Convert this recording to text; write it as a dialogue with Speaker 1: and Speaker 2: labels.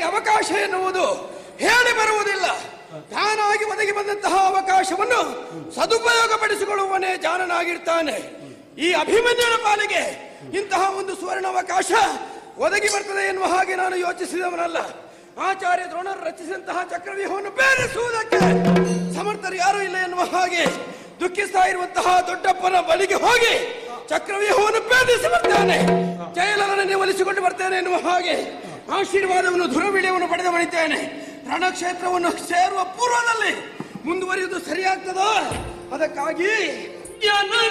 Speaker 1: ಅವಕಾಶ ಎನ್ನುವುದು ಹೇಳಿ ಬರುವುದಿಲ್ಲ ತಾನಾಗಿ ಒದಗಿ ಬಂದಂತಹ ಅವಕಾಶವನ್ನು ಸದುಪಯೋಗ ಪಡಿಸಿಕೊಳ್ಳುವವನೇ ಜಾನನಾಗಿರ್ತಾನೆ ಈ ಅಭಿಮನ್ಯುನ ಪಾಲಿಗೆ ಇಂತಹ ಒಂದು ಸುವರ್ಣ ಅವಕಾಶ ಒದಗಿ ಬರ್ತದೆ ಎನ್ನುವ ಹಾಗೆ ನಾನು ಯೋಚಿಸಿದವನಲ್ಲ ಆಚಾರ್ಯ ದ್ರೋಣರು ರಚಿಸಿದಂತಹ ಚಕ್ರವ್ಯೂಹವನ್ನು ಬೇರಿಸುವುದಕ್ಕೆ ಸಮರ್ಥರು ಯಾರೂ ಇಲ್ಲ ಎನ್ನುವ ಹಾಗೆ ದುಃಖಿಸ್ತಾ ಇರುವಂತಹ ದೊಡ್ಡಪ್ಪನ ಬಳಿಗೆ ಹೋಗಿ ಚಕ್ರವ್ಯೂಹವನ್ನು ಭೇದಿಸಿ ಬರ್ತೇನೆ ಜಯಲಲನೆ ಒಲಿಸಿಕೊಂಡು ಬರ್ತೇನೆ ಎನ್ನುವ ಹಾಗೆ ಆಶೀರ್ವಾದವನ್ನು ಧುರವಿಳಿಯವನ್ನು ಪಡೆದು ಬಳಿತೇನೆ ರಣಕ್ಷೇತ್ರವನ್ನು ಸೇರುವ ಪೂರ್ವದಲ್ಲಿ ಮುಂದುವರಿಯುವುದು ಸರಿಯಾಗ್ತದೋ ಅದಕ್ಕಾಗಿ